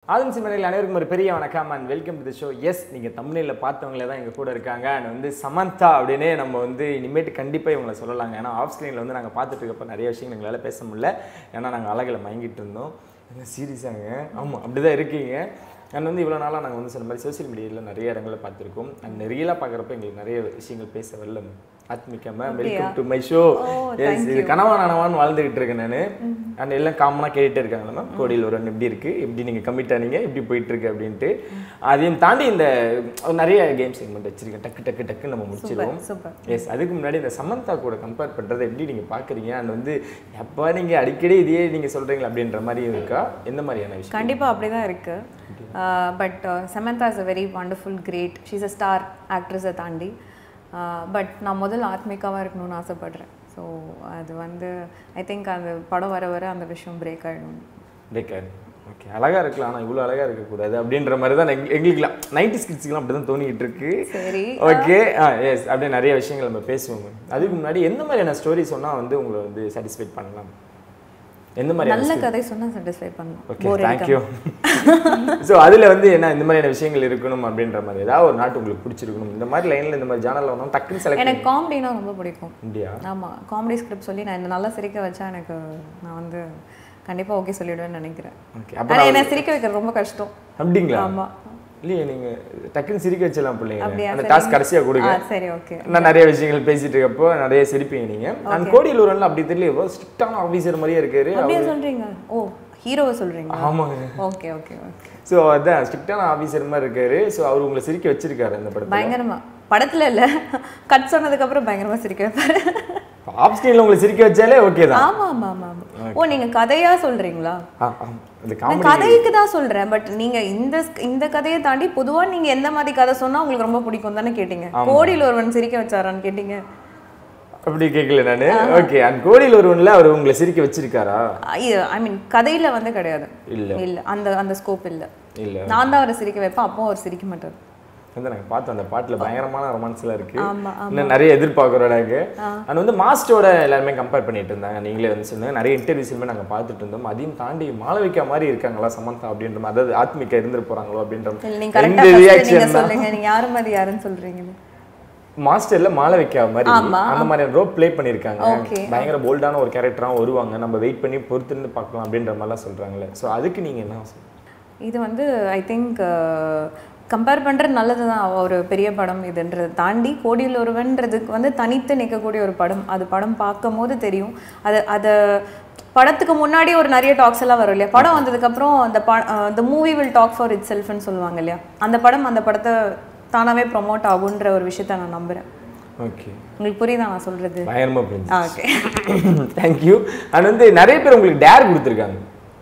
ஆதன் சிம்மனில் அனைவருக்கும் ஒரு பெரிய வணக்கம் and welcome to the show yes நீங்கள் தமிழில் பார்த்தவங்களே தான் எங்கள் கூட இருக்காங்க அண்ட் வந்து சமந்தா அப்படின்னே நம்ம வந்து இனிமேட்டு கண்டிப்பாக இவங்களை சொல்லலாங்க ஏன்னா ஆஃப் ஸ்க்ரீனில் வந்து நாங்கள் பார்த்துட்டு இருக்கப்ப நிறைய விஷயங்கள் எங்களால் பேச முடியல ஏன்னா நாங்கள் அழகில் மயங்கிட்டு இருந்தோம் என்ன சீரியஸாங்க ஆமாம் அப்படி தான் இருக்கீங்க அண்ட் வந்து இவ்வளோ நாளாக நாங்கள் வந்து சொன்ன மாதிரி சோஷியல் மீடியாவில் நிறைய இடங்களில் பார்த்துருக்கோம் அண்ட் ரியலாக பார்க்குறப்ப எங்களுக்கு நிறைய விஷயங்கள் பேச வரல Aathmika ma'am welcome to my show yes இது கனவா நனவான்னு வாழ்ந்துகிட்டு இருக்கேன் நான் அண்ட் எல்லாம் காமனாக கேட்டுட்டே இருக்காங்களா மேம் கோடியில் ஒரு எப்படி இருக்கு எப்படி நீங்கள் கமிட் ஆனீங்க எப்படி போயிட்டு இருக்கு அப்படின்ட்டு அதையும் தாண்டி இந்த நிறைய கேம் செக்மெண்ட் வச்சிருக்கேன் டக்கு டக்கு டக்கு நம்ம முடிச்சிருவோம் சூப்பர் எஸ் அதுக்கு முன்னாடி இந்த சமந்தா கூட கம்பேர் பண்ணுறதை எப்படி நீங்கள் பார்க்குறீங்க அண்ட் வந்து எப்போ நீங்கள் அடிக்கடி இதையே நீங்கள் சொல்கிறீங்களா அப்படின்ற மாதிரி இருக்கா எந்த மாதிரியான விஷயம் கண்டிப்பாக அப்படி தான் இருக்கு but Samantha is a very wonderful great she's a star ஆக்ட்ரஸை தாண்டி பட் நான் முதல் ஆத்மிகாவாக இருக்கணும்னு ஆசைப்படுறேன் ஸோ அது வந்து ஐ திங்க் அந்த படம் வர வர அந்த விஷயம் பிரேக் ஆகிடும் டேக்கர் ஓகே அழகாக இருக்கலாம் ஆனால் இவ்வளோ அழகாக இருக்கக்கூடாது அப்படின்ற மாதிரி தான் எங்க- எங்களுக்குலாம் நைன்டி ஸ்கிட்ஸ்க்குலாம் அப்படி தான் தோணிக்கிட்டு இருக்கு சரி ஓகே ஆ எஸ் அப்படியே நிறைய விஷயங்கள் நம்ம பேசுவோம் அதுக்கு முன்னாடி எந்த மாதிரியான ஸ்டோரி சொன்னால் வந்து உங்களை வந்து சாட்டிஸ்ஃபைட் பண்ணலாம் எந்த மாதிரியான நல்ல கதை சொன்னால் சாட்டிஸ்ஃபை பண்ணலாம் ஓகே தேங்க்யூ ஸோ அதில் வந்து என்ன இந்த மாதிரியான விஷயங்கள் இருக்கணும் அப்படின்ற மாதிரி ஏதாவது ஒரு நாட்டு உங்களுக்கு பிடிச்சிருக்கணும் இந்த மாதிரி லைனில் இந்த மாதிரி ஜானலில் வந்தோம் டக்குன்னு செலக்ட் எனக்கு காமெடினா ரொம்ப பிடிக்கும் இந்தியா ஆமாம் காமெடி ஸ்கிரிப்ட் சொல்லி நான் இந்த நல்லா சிரிக்க வச்சா எனக்கு நான் வந்து கண்டிப்பாக ஓகே சொல்லிடுவேன்னு நினைக்கிறேன் ஓகே அப்போ ஆனால் என்னை சிரிக்க வைக்கிறது ரொம்ப கஷ்டம் அப்படிங்களா ஆமாம் இல்லையே நீங்கள் டக்குன்னு சிரிக்க வச்சிடலாம் பிள்ளைங்க அப்படியா? அந்த சரி. டாஸ்க் கடைசியாக கொடுங்க ஆ சரி ஓகே நான் நிறைய விஷயங்கள் பேசிட்டு இருக்கப்போ நிறைய சிரிப்பீங்க நீங்க நான் கோடியில் ஒரு அப்படி தெரியல ஸ்ட்ரிக்டான ஆஃபீஸர் மாதிரியே இருக்காரு அப்படியே சொல்றீங்க ஓ ஹீரோவை சொல்றீங்க ஆமாங்க ஓகே ஓகே ஓகே ஸோ அதான் ஸ்ட்ரிக்டான ஆஃபீஸர் மாதிரி இருக்காரு ஸோ அவர் உங்களை சிரிக்க வச்சிருக்காரு அந்த படத்தில் பயங்கரமா படத்துல இல்ல கட் சொன்னதுக்கு அப்புறம் பயங்கரமா சிரிக்க வைப்பாரு ஆஃப் ஸ்க்ரீனில் உங்களை சிரிக்க வச்சாலே ஓகே தான் ஆமா ஆமா ஆமா ஆமா ஓ நீங்க கதையா சொல்றீங்களா ஆ, ஆ. அந்த நான் காமெடி கதைக்கு தான் சொல்றேன் பட் நீங்க இந்த இந்த கதையை தாண்டி பொதுவா நீங்க எந்த மாதிரி கதை சொன்னா உங்களுக்கு ரொம்ப பிடிக்கும் தானே கேட்டீங்க கோடியில் ஒருவன் சிரிக்க வச்சாரான்னு கேட்டீங்க அப்படி கேட்கல நான் ஓகே அந்த கோடியில் ஒருவன்ல அவர் உங்களை சிரிக்க வச்சிருக்காரா ஐ மீன் கதையில வந்து கிடையாது இல்ல இல்ல அந்த அந்த ஸ்கோப் இல்ல இல்ல நான் தான் அவரை சிரிக்க வைப்பேன் அப்போ அவர் சிரிக்க மாட்டார் வந்து நாங்கள் பார்த்தோம் அந்த பாட்டில் பயங்கரமான ரொமான்ஸ்லாம் இருக்கு ஆமா இன்னும் நிறைய எதிர்பார்க்குறோம் நாங்கள் அண்ட் வந்து மாஸ்டரோட எல்லாருமே கம்பேர் பண்ணிட்டு இருந்தாங்க நீங்களே வந்து சொன்னாங்க நிறைய இன்டர்வியூஸ்லுமே நாங்கள் பார்த்துட்டு இருந்தோம் அதையும் தாண்டி மாளவிகா மாதிரி இருக்காங்களா சமந்தா அப்படின்ற மாதிரி அதாவது ஆத்மிகா இருந்துட்டு போறாங்களோ அப்படின்ற இல்ல நீங்க இந்த கரெக்டா நீங்க reaction தான். சொல்லுங்க நீங்க யாரு மாதிரி யாருன்னு சொல்றீங்க மாஸ்டர்ல மாளவிகா மாதிரி ஆமா. அந்த மாதிரி ரோல் ப்ளே பண்ணியிருக்காங்க Okay. பயங்கர போல்டான ஒரு கேரக்டராக வருவாங்க நம்ம வெயிட் பண்ணி பொறுத்திருந்து பார்க்கலாம் அப்படின்ற மாதிரிலாம் சொல்றாங்களே ஸோ அதுக்கு நீங்க என்ன சொல்றீங்க? இது வந்து ஐ திங்க் கம்பேர் பண்ணுறது நல்லது தான் ஒரு பெரிய படம் இதுன்றதை தாண்டி கோடியில் ஒருவன்றதுக்கு வந்து தனித்து நிற்கக்கூடிய ஒரு படம் அது படம் பார்க்கும் போது தெரியும் அது அதை படத்துக்கு முன்னாடி ஒரு நிறைய டாக்ஸ் எல்லாம் வரும் இல்லையா படம் வந்ததுக்கப்புறம் அந்த ப the movie will talk for it செல்ஃப்னு சொல்லுவாங்க இல்லையா அந்த படம் அந்த படத்தை தானாகவே ப்ரொமோட் ஆகுன்ற ஒரு விஷயத்த நான் நம்புகிறேன் ஓகே உங்களுக்கு புரியுதா நான் சொல்கிறது பயங்கரமா புரிஞ்சு ஓகே தேங்க்யூ அண்ட் வந்து நிறைய பேர் உங்களுக்கு டேர் கொடுத்துருக்காங்க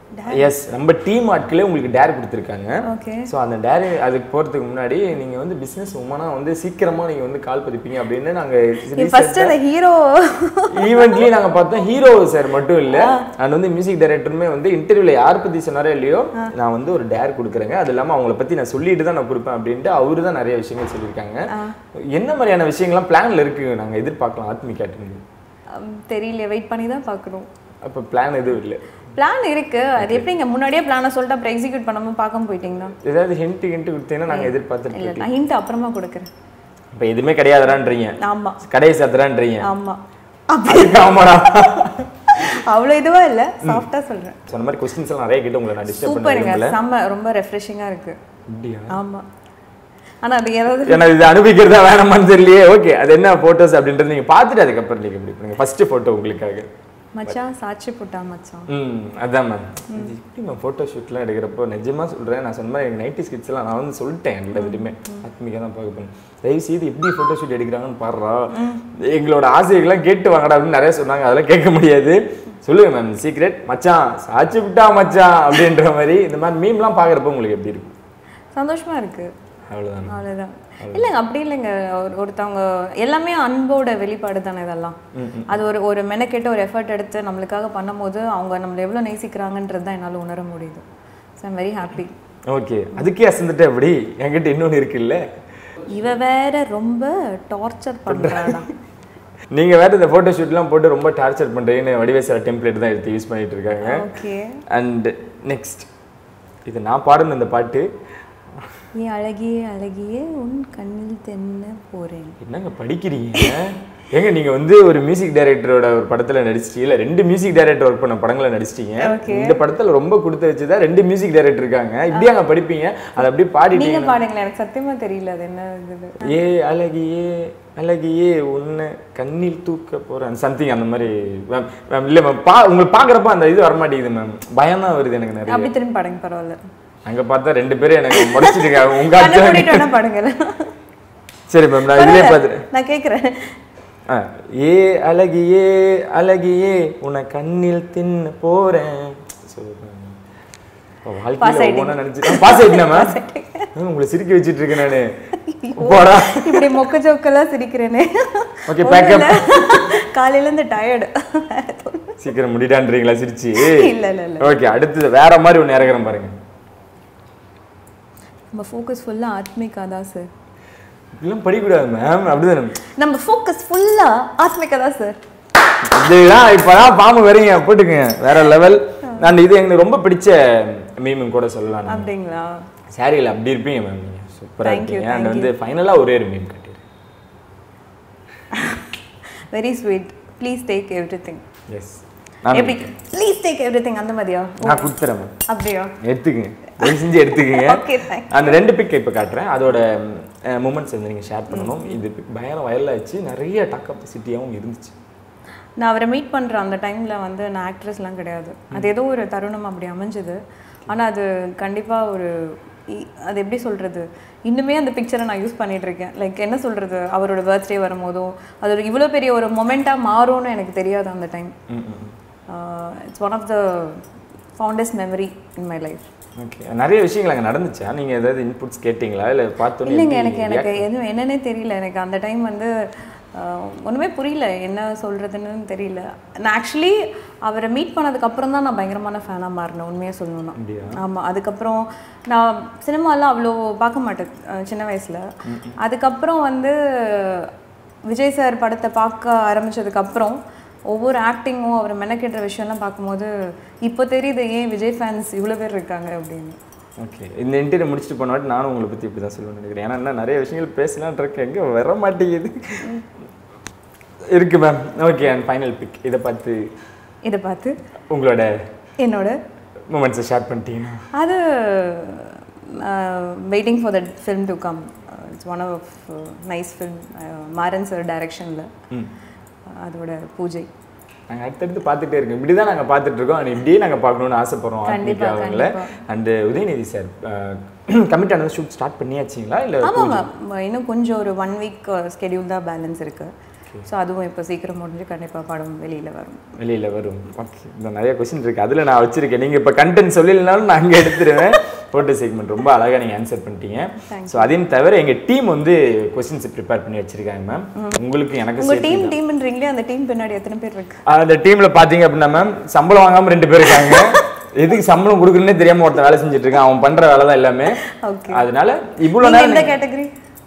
எஸ் நம்ம டீம் ஆட்களே உங்களுக்கு டேர் கொடுத்துருக்காங்க ஓகே ஸோ அந்த டேர் அதுக்கு போகிறதுக்கு முன்னாடி நீங்கள் வந்து பிஸ்னஸ் உமனாக வந்து சீக்கிரமாக நீங்கள் வந்து கால் பதிப்பீங்க அப்படின்னு நாங்கள் ஃபர்ஸ்ட் அந்த ஹீரோ ஈவெண்ட்லேயும் நாங்கள் பார்த்தோம் ஹீரோ சார் மட்டும் இல்லை அண்ட் வந்து மியூசிக் டைரக்டருமே வந்து இன்டர்வியூவில் யார் பற்றி சொன்னாரோ இல்லையோ நான் வந்து ஒரு டேர் கொடுக்குறேங்க அது இல்லாமல் அவங்கள பற்றி நான் சொல்லிட்டு தான் நான் கொடுப்பேன் அப்படின்ட்டு அவரு தான் நிறைய விஷயங்கள் சொல்லியிருக்காங்க என்ன மாதிரியான விஷயங்கள்லாம் பிளானில் இருக்குது நாங்கள் எதிர்பார்க்கலாம் ஆத்மிகாட்டு தெரியல வெயிட் பண்ணி தான் பார்க்கணும் அப்போ பிளான் எதுவும் இல்லை பிளான் இருக்கு அது எப்படிங்க முன்னாடியே பிளானை சொல்லிட்டு அப்புறம் எக்ஸிக்யூட் பண்ணாம பார்க்காம போயிட்டீங்கன்னா ஏதாவது ஹிண்ட் ஹிண்ட் கொடுத்தீங்கன்னா நாங்கள் எதிர்பார்த்துட்டு இல்ல நான் ஹிண்ட் அப்புறமா கொடுக்குறேன் இப்போ எதுவுமே கிடையாதுடான்றீங்க ஆமா கடையை சாத்துறான்றீங்க ஆமா அதுக்கு ஆமாடா அவ்வளோ இதுவா இல்ல சாஃப்டா சொல்றேன் சொன்ன மாதிரி கொஸ்டின்ஸ் எல்லாம் நிறைய கேட்டு உங்களை நான் டிஸ்டர்ப் பண்ண சூப்பருங்க விரும்பல செம்ம ரொம்ப ரெஃப்ரெஷிங்கா இருக்கு அப்படியா ஆமா ஆனா அது ஏதாவது ஏன்னா இது அனுபவிக்கிறதா வேணாமான்னு தெரியலையே ஓகே அது என்ன போட்டோஸ் அப்படின்றது நீங்க பார்த்துட்டு அதுக்கப்புறம் நீங்க எப்படி பண்ணுங்க ஃபர்ஸ்ட் போட்டோ உங்களுக்காக மச்சான் சாட்சி புட்டா மச்சான் ம் அதான் மேம் இது எப்படி மேம் ஃபோட்டோ ஷூட்லாம் எடுக்கிறப்போ நிஜமா சொல்றேன் நான் சொன்ன மாதிரி நைன்டி ஸ்கிட்ஸ்லாம் நான் வந்து சொல்லிட்டேன் எல்லா வீட்டுமே ஆத்மிகா தான் பார்க்க போகணும் தயவு செய்து எப்படி ஃபோட்டோ ஷூட் எடுக்கிறாங்கன்னு பாடுறா எங்களோட ஆசைகள்லாம் கேட்டு வாங்கடா அப்படின்னு நிறைய சொன்னாங்க அதெல்லாம் கேட்க முடியாது சொல்லுங்க மேம் சீக்ரெட் மச்சான் சாட்சி விட்டா மச்சான் அப்படின்ற மாதிரி இந்த மாதிரி மீம்லாம் பார்க்குறப்போ உங்களுக்கு எப்படி இருக்கும் சந்தோஷமா இருக்கு அவ்வளோதான் அவ்வளவுதான் இல்லைங்க அப்படி இல்லைங்க ஒரு ஒருத்தவங்க எல்லாமே அன்போட வெளிப்பாடு தானே இதெல்லாம் அது ஒரு ஒரு மெனக்கெட்டு ஒரு எஃபர்ட் எடுத்து நம்மளுக்காக பண்ணும்போது அவங்க நம்மளை எவ்வளோ நேசிக்கிறாங்கன்றது தான் என்னால் உணர முடியுது so I'm very happy okay அதுக்கே அசந்துட்டு அப்படி என்கிட்ட இன்னொன்று இருக்குல்ல இவ வேற ரொம்ப டார்ச்சர் பண்றாடா நீங்க வேற இந்த ஃபோட்டோ ஷூட்லாம் போட்டு ரொம்ப டார்ச்சர் பண்றீங்கன்னு வடிவேசர டெம்ப்ளேட் தான் எடுத்து யூஸ் பண்ணிட்டு இருக்காங்க ஓகே அண்ட் நெக்ஸ்ட் இது நான் பாடுன இந்த பாட்டு நீ அழகியே அழகியே உன் கண்ணில் தென்ன போறேன் என்னங்க படிக்கிறீங்க ஏங்க நீங்க வந்து ஒரு மியூசிக் டைரக்டரோட ஒரு படத்துல நடிச்சிட்டீங்க இல்ல ரெண்டு மியூசிக் டைரக்டர் ஒர்க் பண்ண படங்களை நடிச்சிட்டீங்க இந்த படத்துல ரொம்ப கொடுத்து வச்சுதான் ரெண்டு மியூசிக் டைரக்டர் இருக்காங்க இப்படியாங்க படிப்பீங்க அதை அப்படியே பாடிட்டீங்க நீங்க பாடுங்களேன் எனக்கு சத்தியமா தெரியல அது என்ன இது ஏ அழகியே அழகியே உன்னை கண்ணில் தூக்க போறேன் சம்திங் அந்த மாதிரி மேம் மேம் இல்லை மேம் பா உங்களுக்கு பார்க்குறப்ப அந்த இது வரமாட்டேங்குது மேம் பயம் தான் வருது எனக்கு நிறைய அப்படி திரும்பி பாடுங்க பரவாயில்ல அங்க பார்த்தா ரெண்டு பேரும் எனக்கு முடிச்சிருக்காங்க உங்க கண்ணை அச்சா மூடிட்டு வேணா பாடுங்க சரி மேம் நான் இதுலயே பார்த்துட்டேன் நான் கேக்குறேன் ஆ, ஏ அழகியே அழகியே உன்னை கண்ணில் தின்னு போறேன் So, இப்போ Pass வாழ்க்கையில ஆயிட்டீங்க. ஒவ்வொன்றா நினைச்சு பாஸ் ஆயிட்டேன் மேம் உங்களை சிரிக்க வச்சிட்டு இருக்கேன் நானு போடா இப்படி மொக்க ஜோக்கெல்லாம் சிரிக்கிறேனே Okay, ஒண்ணும் pack up. இல்ல. காலையில இருந்து டயர்டு சீக்கிரம் முடிடான்றீங்களா சிரிச்சு இல்ல இல்ல இல்ல ஓகே அடுத்தது வேற மாதிரி ஒன்று இறங்குறேன் பாருங்க நம்ம ஃபோக்கஸ் ஃபுல்லா ஆத்மிகா தான் சார் இப்படிலாம் படிக்கக்கூடாது மேம் அப்படிதானே நம்ம ஃபோக்கஸ் ஃபுல்லா ஆத்மிகா தான் சார் இதுதான் இப்பதான் பாம்பு வரீங்க போட்டுக்குங்க வேற லெவல் நான் இது எனக்கு ரொம்ப பிடிச்ச மீமும் கூட சொல்லலாம் நான் அப்படிங்களா சாரியில் அப்படி இருப்பீங்க மேம் நீங்க சூப்பரா Thank you, இருப்பீங்க அண்ட் thank வந்து ஃபைனலாக ஒரே ஒரு மீம் கட்டிடு very sweet please take everything yes நான் எப்படி ப்ளீஸ் டேக் எவ்ரி திங் அந்த மாதிரியா நான் கொடுத்துறேன் மேம் அப்படியா எடுத்துக்கங்க தயவு செஞ்சு எடுத்துக்கங்க ஓகே தேங்க் அந்த ரெண்டு பிக் இப்போ காட்டுறேன் அதோட மூமெண்ட்ஸ் வந்து நீங்கள் ஷேர் பண்ணணும் இது pic பயங்கர வைரல் ஆச்சு நிறைய டாக்கப் சிட்டியாகவும் இருந்துச்சு நான் அவரை மீட் பண்ணுற அந்த டைமில் வந்து நான் ஆக்ட்ரஸ்லாம் கிடையாது அது ஏதோ ஒரு தருணம் அப்படி அமைஞ்சது ஆனால் அது கண்டிப்பாக ஒரு இ- அது எப்படி சொல்கிறது இன்னுமே அந்த பிக்சரை நான் யூஸ் பண்ணிட்டு இருக்கேன் லைக் என்ன சொல்கிறது அவரோட பர்த்டே வரும்போதோ அது ஒரு இவ்வளோ பெரிய ஒரு மொமெண்ட்டாக மாறும்னு எனக்கு தெரியாது அந்த டைம் ம் ம் it's one of the fondest memory in my life okay நிறைய விஷயங்கள் அங்கே நடந்துச்சா நீங்கள் ஏதாவது இன்புட்ஸ் கேட்டிங்களா இல்லை பார்த்தோன்னே இல்லைங்க எப்படி எனக்கு எனக்கு எதுவும் என்னன்னே தெரியல எனக்கு அந்த டைம் வந்து ஆஹ், ஒண்ணுமே புரியல என்ன சொல்றதுன்னு தெரியல நான் ஆக்சுவலி அவரை மீட் பண்ணதுக்கு அப்புறம் தான் நான் பயங்கரமான ஃபேனாக மாறினேன் உண்மையாக சொல்லணும்னா அப்படியா? ஆமா அதுக்கப்புறம் நான் சினிமாலாம் அவ்வளோ பார்க்க மாட்டேன் அஹ், சின்ன வயசுல அதுக்கப்புறம் வந்து விஜய் சார் படத்தை பார்க்க ஆரம்பிச்சதுக்கு அப்புறம் ஒவ்வொரு ஆக்டிங்கும் அவர் மெனக்கெட்டுற விஷயம்லாம் பார்க்கும்போது இப்போ தெரியுது ஏன் விஜய் ஃபேன்ஸ் இவ்வளோ பேர் இருக்காங்க அப்படின்னு ஓகே இந்த இன்டர்வியூ முடிச்சுட்டு போன வாட்டி நானும் உங்களை பற்றி இப்படி தான் சொல்லுவேன் நினைக்கிறேன் ஏன்னா இன்னும் நிறைய விஷயங்கள் பேசலான் இருக்கேன் எங்கே வர மாட்டேங்குது இருக்கு ma'am okay and final pic இதை பார்த்து இதை பார்த்து உங்களோட என்னோட மூமெண்ட்ஸை ஷேர் பண்ணிட்டீங்கன்னா அது waiting for that film to come it's one of nice film Maran sir டைரக்ஷனில் ம் அதோட பூஜை நாங்கள் அடுத்தடுத்து பார்த்துட்டே இருக்கோம் இப்படி தான் நாங்கள் பார்த்துட்டு இருக்கோம் and இப்படியே நாங்கள் பார்க்கணும்னு ஆசைப்படுறோம் கண்டிப்பா, ஆத்மிகா அவங்கள அண்டு உதயநிதி சார் கமிட் ஆனது ஷூட் ஸ்டார்ட் பண்ணியாச்சிங்களா இல்லை ஆமாம் மேம் இன்னும் கொஞ்சம் ஒரு ஒன் வீக் ஸ்கெடியூல் தான் பேலன்ஸ் இருக்கு ஸோ அதுவும் இப்போ சீக்கிரம் முடிஞ்சு கண்டிப்பாக படம் வெளியில் வரும் வெளியில் வரும் ஓகே இந்த நிறைய கொஸ்டின் இருக்குது அதில் நான் வச்சிருக்கேன் நீங்கள் இப்போ கண்டென்ட் சொல்லலைனாலும் நான் அங்கே எடுத்துருவேன் ஃபோட்டோ செக்மெண்ட் ரொம்ப அழகாக நீங்கள் ஆன்சர் பண்ணிட்டீங்க ஸோ அதையும் தவிர எங்கள் டீம் வந்து கொஸ்டின்ஸ் ப்ரிப்பேர் பண்ணி வச்சிருக்காங்க மேம் உங்களுக்கு எனக்கு உங்கள் சேர்த்து டீம் டீம்ன்றீங்களே அந்த டீம் பின்னாடி எத்தனை பேர் இருக்கு அந்த டீம்ல பாத்தீங்க அப்படின்னா மேம் சம்பளம் வாங்காம ரெண்டு பேர் இருக்காங்க எதுக்கு சம்பளம் கொடுக்குறேன்னே தெரியாம ஒருத்தன் வேலை செஞ்சுட்டு இருக்கான் அவன் பண்ற வேலை தான் எல்லாமே ஓகே அதனால இவ்வளவு நீங்கள் நேரம் எந்த கேட்டகரி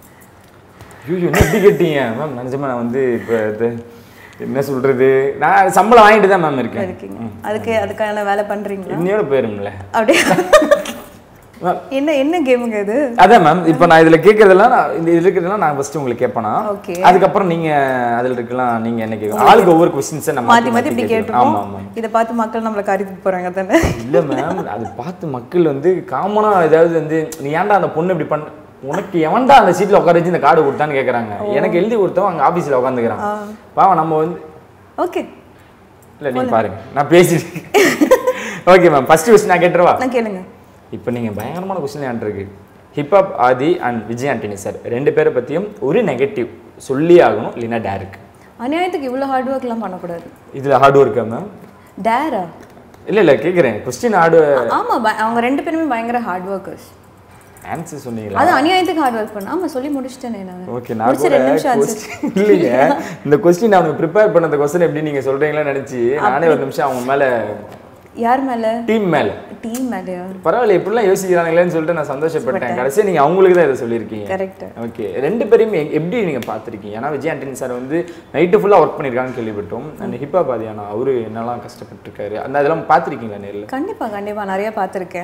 ஐயோ என்ன எப்படி கேட்டீங்க மேம் நிஜமா நான் வந்து இப்போ இது என்ன சொல்றது நான் சம்பளம் வாங்கிட்டு தான் மேம் இருக்கேன் இருக்கீங்க அதுக்கு அதுக்கான வேலை பண்ணுறீங்களா இன்னையோட போயிரும்ல அப்படியே Ma'am, என்ன என்ன கேமுங்க இது அதான் மேம் இப்போ நான் இதுல கேட்கறதெல்லாம் நான் இந்த இதுல இருக்கிறதெல்லாம் நான் ஃபர்ஸ்ட் உங்களுக்கு கேட்பேனா Okay. அதுக்கப்புறம் நீங்க அதுல இருக்கலாம் நீங்க என்ன கேட்கணும் ஆளுக்கு ஒவ்வொரு கொஸ்டின்ஸை நம்ம மாற்றி மாற்றி இப்படி கேட்டுருவோம். கேட்டுருவோம் ஆமா ஆமா இதை பார்த்து மக்கள் நம்மளை காரித்துக்கு போகிறாங்க தானே இல்ல மேம் அது பார்த்து மக்கள் வந்து காமனா ஏதாவது வந்து நீ ஏன்டா அந்த பொண்ணு இப்படி பண்ண உனக்கு எவன்டா அந்த சீட்ல உட்கார வச்சு இந்த கார்டு கொடுத்தான்னு கேக்குறாங்க எனக்கு எழுதி கொடுத்தவன் அங்க ஆபீஸ்ல உட்காந்துக்கிறான் பாவம் நம்ம வந்து ஓகே இல்ல நீங்க பாருங்க நான் பேசிட்டு ஓகே மேம் ஃபர்ஸ்ட் கொஸ்டின் நான் கேட்டுருவா நான் கேளுங்க இப்போ நீங்க பயங்கரமான கொஸ்டின் ஏன்ட்டு இருக்கு hip hop Aadhi and Vijay Antony sir ரெண்டு பேரை பத்தியும் ஒரு நெகட்டிவ் சொல்லி ஆகணும் இல்லைன்னா டேருக்கு அநியாயத்துக்கு இவ்வளோ ஹார்ட் ஒர்க்லாம் பண்ணக்கூடாது இதுல ஹார்ட் ஒர்க்கா மேம் டேரா இல்ல இல்ல கேக்குறேன் கொஸ்டின் ஹார்டு ஆமா ப- அவங்க ரெண்டு பேருமே பயங்கர ஹார்ட் ஒர்க்கர்ஸ் ஆன்சர் சொன்னீங்களா அது அநியாயத்துக்கு ஹார்ட் ஒர்க் பண்ண ஆமா சொல்லி முடிச்சிட்டேனே நான் ஓகே நான் முடிச்சு கூட ரெண்டு நிமிஷம் ஆச்சு question- இல்லைங்க இந்த கொஸ்டின் அவனுக்கு ப்ரிப்பேர் பண்ண அந்த கொஸ்டின் எப்படி நீங்க சொல்றீங்களா நினைச்சு நானே ஒரு நிமிஷம் அவங்க மேல யார் மேல டீம் மேல டீம் மேலயா பரவாயில்ல இப்படிலாம் யோசிக்கிறாங்களேன்னு சொல்லிட்டு நான் சந்தோஷப்பட்டேன் கடைசியா நீங்க அவங்களுக்கு தான் இதை சொல்லியிருக்கீங்க கரெக்ட் ஓகே ரெண்டு பேரையும் எ- எப்படி நீங்க பார்த்திருக்கீங்க ஏன்னா விஜய் ஆண்டனி சார் வந்து நைட்டு ஃபுல்லா ஒர்க் பண்ணியிருக்காங்கன்னு கேள்விப்பட்டோம் அந்த ஹிப்பா பாதியானா அவரு என்னெல்லாம் கஷ்டப்பட்டிருக்காரு அந்த அதெல்லாம் பார்த்திருக்கீங்களா நேர்ல கண்டிப்பா கண்டிப்பா நிறைய பார்த்துருக்கேன்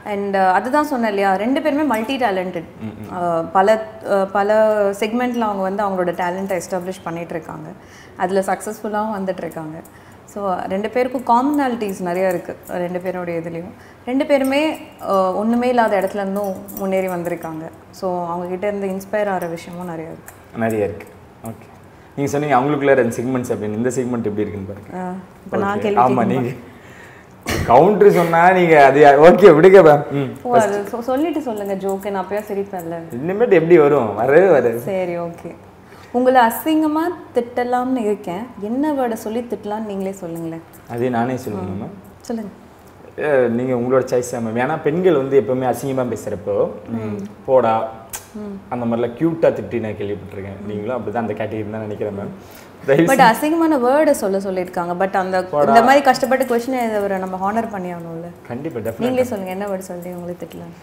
அண்ட் அதுதான் சொன்னேன் இல்லையா ரெண்டு பேருமே மல்டி டேலண்டட் பல அஹ், பல செக்மெண்ட்டில் அவங்க வந்து அவங்களோட டேலண்ட்டை எஸ்டாப்ளிஷ் பண்ணிட்டு இருக்காங்க அதில் சக்ஸஸ்ஃபுல்லாகவும் வந்துட்டு இருக்காங்க ஸோ ரெண்டு பேருக்கும் காமனாலிட்டிஸ் நிறைய இருக்குது ரெண்டு பேருடைய இதுலேயும் ரெண்டு பேருமே அஹ், ஒண்ணுமே இல்லாத இடத்துல இருந்தும் முன்னேறி வந்திருக்காங்க ஸோ அவங்கக்கிட்ட இருந்து இன்ஸ்பயர் ஆகிற விஷயமும் நிறைய இருக்குது நிறைய இருக்கு ஓகே நீங்க சொன்னீங்க அவங்களுக்குள்ள ரெண்டு செக்மெண்ட்ஸ் அப்படின்னு இந்த செக்மெண்ட் எப்படி இருக்குன்னு பாருங்க இப்போ நான் Okay. கேள்வி ஆமா நீங்க கவுண்டர் சொன்னா நீங்க அது ஓகே விடுங்க மேம் ம் ஓ அது சொ- சொல்லிட்டு சொல்லுங்க ஜோக்கு நான் அப்பயே சிரிப்பேன்ல இனிமேட்டு எப்படி வரும் வரவே வராது சரி ஓகே உங்களை அசிங்கமா திட்டலாம்னு இருக்கேன் என்ன வேர்டை சொல்லி திட்டலாம்னு நீங்களே சொல்லுங்களேன் அதே நானே சொல்லுங்க மேம் சொல்லுங்க அஹ் நீங்க உங்களோட சாய்ஸ் தான் மேம் ஏன்னா பெண்கள் வந்து எப்பவுமே அசிங்கமா பேசுறப்போ ம், போடா அந்த மாதிரிலாம் க்யூட்டா திட்டி நான் கேள்விப்பட்டிருக்கேன் நீங்களும் அப்படிதான் அந்த கேட்டகரி தான் நினைக்கிறேன் மேம் தயவு பட் அசிங்கமான வேர்டை சொல்ல சொல்லியிருக்காங்க பட் அந்த இந்த மாதிரி கஷ்டப்பட்டு கொஸ்டின் எழுதவரை நம்ம ஹானர் பண்ணி ஆகணும்ல கண்டிப்பா டெஃபினட் நீங்களே சொல்லுங்க என்ன வேர்டு சொல்லி உங்களை திட்டலாம்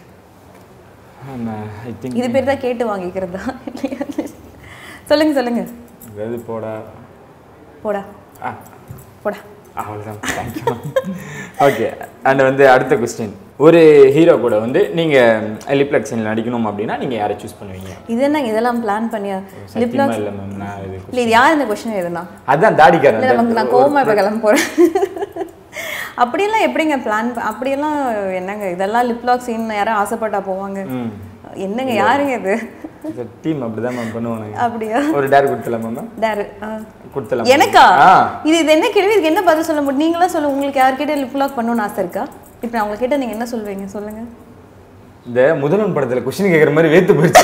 ஐ திங்க் இது பேர் தான் கேட்டு வாங்கிக்கிறதா சொல்லுங்க சொல்லுங்க அதாவது போடா போடா ஆ போடா அவ்வளோதான் தேங்க்யூ ஓகே அண்ட் வந்து அடுத்த கொஸ்டின் ஒரு ஹீரோ கூட வந்து நீங்கள் லிப்லக்ஷனில் நடிக்கணும் அப்படின்னா நீங்கள் யாரை சூஸ் பண்ணுவீங்க இது என்ன இதெல்லாம் பிளான் பண்ணியா சத்தியமா இல்லை மேம் நான் இது இல்லை இது யார் இந்த கொஸ்டின் எதுனா அதான் தாடிக்காரன் இல்லை நமக்கு நான் கோவமா இப்போ கிளம்ப போகிறேன் அப்படியெல்லாம் எப்படிங்க பிளான் அப்படியெல்லாம் என்னங்க இதெல்லாம் லிப்லாக் சீன் யாரும் ஆசைப்பட்டா போவாங்க ம் என்னங்க யாருங்க இது டீம் அப்படிதான் மேம் பண்ணுவானுங்க அப்படியா ஒரு டேர் கொடுத்துலாமா மேம் டேரு ஆ. கொடுத்துலாம் எனக்கா ஆ இது இது என்ன கேள்வி இதுக்கு என்ன பதில் சொல்ல முடியும் நீங்களா சொல்லுங்க உங்களுக்கு யார்கிட்ட லிப் லாக் பண்ணணும்னு ஆசை இருக்கா இப்போ நான் உங்ககிட்ட நீங்க என்ன சொல்வீங்க சொல்லுங்க இந்த முதல்வன் படத்துல கொஸ்டின் கேட்குற மாதிரி வேத்து போயிடுச்சு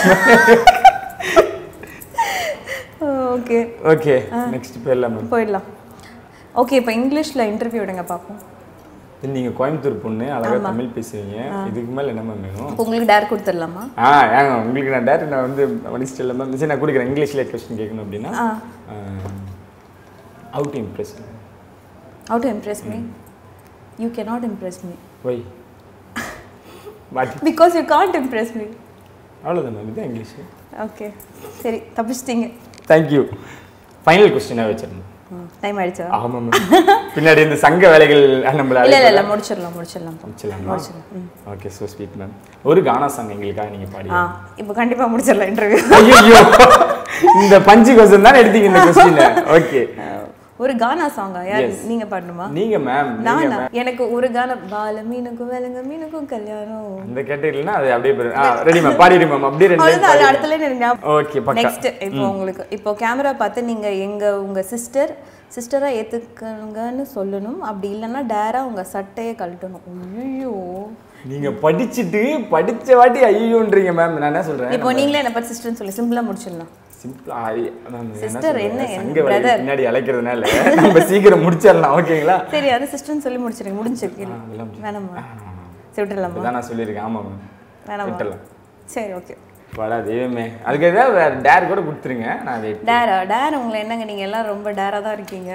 ஓகே ஓகே நெக்ஸ்ட் போயிடலாம் மேம் போயிடலாம் ஓகே இப்போ இங்கிலீஷ்ல இன்டர்வியூ விடுங்க பார்ப்போம் நீங்க கோயம்புத்தூர் பொண்ணு அழகா தமிழ் பேசுவீங்க இதுக்கு மேல என்ன மேம் வேணும் இப்போ உங்களுக்கு டேர் கொடுத்துடலாமா ஆ ஏங்க உங்களுக்கு நான் டேரக்ட் நான் வந்து மடிச்சிட்டு இல்லை மேம் சரி நான் கொடுக்குறேன் இங்கிலீஷில் கொஸ்டின் கேட்கணும் அப்படின்னா ஆ out impress how to impress me you cannot impress me why மாட்டி because you can't impress me அவ்வளோதான் மேம் இதுதான் இங்கிலீஷ் ஓகே சரி தப்பிச்சிட்டீங்க தேங்க்யூ ஃபைனல் கொஸ்டினாக வச்சிருந்தேன் டைம் ஆயிடுச்சா ஆமாம் மேம் பின்னாடி இந்த சங்க வேலைகள் நம்மள இல்ல இல்ல இல்ல முடிச்சிடலாம் முடிச்சிடலாம் முடிச்சிடலாமா முடிச்சிடலாம் ம். ஓகே ஸோ ஸ்வீட் மேம் ஒரு கானா சாங் எங்களுக்காக நீங்கள் பாடி ஆ இப்போ கண்டிப்பா முடிச்சிடலாம் இன்டர்வியூ ஐயோ இந்த பஞ்சு கொஸ்டின் தான் எடுத்தீங்க இந்த கொஸ்டின் ஓகே ஒரு கானா சாங்கா யார் நீங்க பாடணுமா நீங்க மேம் நானா எனக்கு ஒரு கான பால மீனுக்கும் வேலைங்க மீனுக்கும் கல்யாணம் அந்த கேட்டகரியில்னா அது அப்படியே போயிடும். ஆ ரெடி மேம் பாடிடு மேம் அப்படியே ரெண்டு அவ்வளவுதான் அது அடுத்த line எனக்கு ஞாபகம் ஓகே பக்கா நெக்ஸ்ட் இப்போ உங்களுக்கு இப்போ கேமரா பார்த்து நீங்க எங்க உங்க சிஸ்டர் சிஸ்டரா ஏத்துக்கங்கன்னு சொல்லணும் அப்படி இல்லைன்னா டேரா உங்க சட்டையை கழட்டணும் ஐயோ நீங்க படிச்சுட்டு படிச்ச வாட்டி ஐயோன்றீங்க மேம் நான் என்ன சொல்றேன் இப்போ நீங்களே என்ன பார்த்து சிஸ்டர்னு சொல்லி சிம்பிளா முடிச்சிடலாம் சிம்பிளா என்ன Sister, சொல்றேன்? என்ன, என்ன சங்க வேலை brother? பின்னாடி அழைக்கிறதுனால நம்ம சீக்கிரம் முடிச்சிடலாம் ஓகேங்களா சரி அது சிஸ்டர்னு சொல்லி முடிச்சிருங்க முடிஞ்சிருக்கு ஆ, அதெல்லாம் முடிச்சு. வேணாமா சரி விட்டுடலாமா இதான் நான் சொல்லியிருக்கேன் ஆமா மேம் வேணாமா விட்டுடலாம் சரி ஓகே வாடா தெய்வமே அதுக்கு ஏதாவது வேற டேர் கூட கொடுத்துருங்க நான் வெயிட் டேரா டேர் உங்களை என்னங்க நீங்க எல்லாம் ரொம்ப டேரா தான் இருக்கீங்க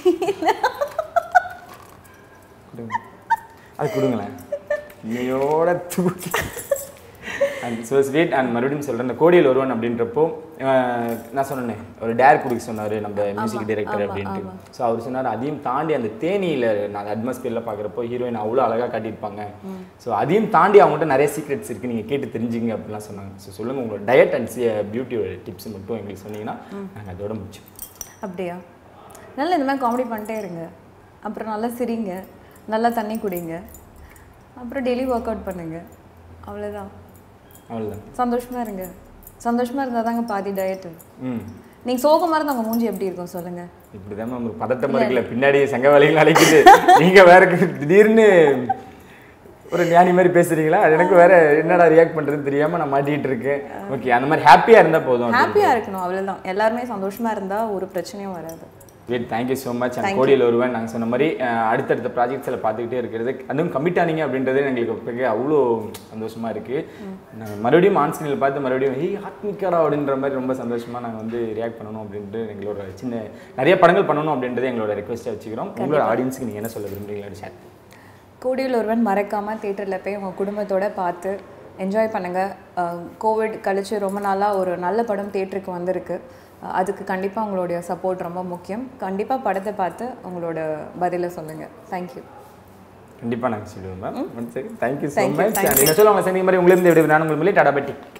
கொடுங்க அது கொடுங்களேன் இன்னையோட தூக்கி அண்ட் ஸோ ஸ்வீட் அண்ட் மறுபடியும் சொல்கிறேன் இந்த கோடியில் ஒருவன் அப்படின்றப்போ அஹ், நான் சொன்னேனே ஒரு டேர் கொடுக்க சொன்னார் நம்ம மியூசிக் டைரக்டர் அப்படின்ட்டு ஸோ அவர் சொன்னார் அதையும் தாண்டி அந்த தேனியில் நான் அட்மாஸ்பியரில் பார்க்குறப்போ ஹீரோயின் அவ்வளோ அழகாக காட்டியிருப்பாங்க ஸோ அதையும் தாண்டி அவங்கள்ட்ட நிறைய சீக்ரெட்ஸ் இருக்குது நீங்கள் கேட்டு தெரிஞ்சுங்க அப்படிலாம் சொன்னாங்க ஸோ சொல்லுங்கள் உங்களோட டயட் அண்ட் பியூட்டியோட டிப்ஸ் மட்டும் எங்களுக்கு சொன்னீங்கன்னா நாங்கள் அதோட முடிச்சோம் அப்படியா நல்லா இந்த மாதிரி காமெடி பண்ணிட்டே இருங்க அப்புறம் நல்லா சிரிங்க நல்லா தண்ணி குடிங்க அப்புறம் டெய்லி ஒர்க் அவுட் பண்ணுங்க அவ்வளோதான் அவ்வளோதான் சந்தோஷமா இருங்க சந்தோஷமா இருந்தால் தாங்க பாதி டயட்டு ம் நீங்கள் சோகமாக இருந்தால் உங்கள் மூஞ்சி எப்படி இருக்கும் சொல்லுங்க இப்படிதான் மேம் ஒரு பதட்டமா இருக்குல்ல பின்னாடி சங்க வேலைகள் அழைக்குது நீங்க வேற திடீர்னு ஒரு ஞானி மாதிரி பேசுறீங்களா அது எனக்கு வேற என்னடா ரியாக்ட் பண்றதுன்னு தெரியாம நான் மாட்டிட்டு இருக்கேன் ஓகே அந்த மாதிரி ஹாப்பியா இருந்தா போதும் ஹாப்பியாக இருக்கணும் அவ்வளோதான் எல்லாருமே சந்தோஷமா இருந்தால் ஒரு பிரச்சனையும் வராது கிரேட் தேங்க்யூ ஸோ மச் அந்த கோடியில் வருவேன் நாங்கள் சொன்ன மாதிரி அஹ், அடுத்தடுத்த ப்ராஜெக்ட்ஸில் பார்த்துக்கிட்டே இருக்கிறது அதுவும் கமிட் ஆனீங்க அப்படின்றதே எங்களுக்கு இப்போக்கே அவ்வளோ சந்தோஷமா இருக்கு நாங்கள் மறுபடியும் ஆன் ஸ்க்ரீனில் பார்த்து மறுபடியும் ஹே ஆத்மிக்காரா அப்படின்ற மாதிரி ரொம்ப சந்தோஷமா நாங்கள் வந்து ரியாக்ட் பண்ணணும் அப்படின்ட்டு எங்களோட சின்ன நிறைய படங்கள் பண்ணணும் அப்படின்றதே எங்களோட ரெக்வஸ்ட்டாக வச்சுக்கிறோம் உங்களோட ஆடியன்ஸுக்கு நீங்கள் என்ன சொல்ல விரும்புறீங்களா ஷேர் கோடியில் ஒருவன் மறக்காமல் தேட்டரில் போய் உங்கள் குடும்பத்தோட பார்த்து என்ஜாய் பண்ணுங்கள் கோவிட் கழிச்சு ரொம்ப நாளாக ஒரு நல்ல படம் தேட்டருக்கு வந்திருக்கு அஹ் அதுக்கு கண்டிப்பாக உங்களுடைய சப்போர்ட் ரொம்ப முக்கியம் கண்டிப்பாக படத்தை பார்த்து உங்களோட பதிலை சொல்லுங்கள் தேங்க்யூ கண்டிப்பாக நாங்கள் சொல்லுவோம் ma'am thank you so Thank you, much thank நீங்கள் சொல்லுவாங்க சரி மாதிரி உங்களுக்கு இருந்து எப்படி நான் உங்களுக்கு டாடா பட்டி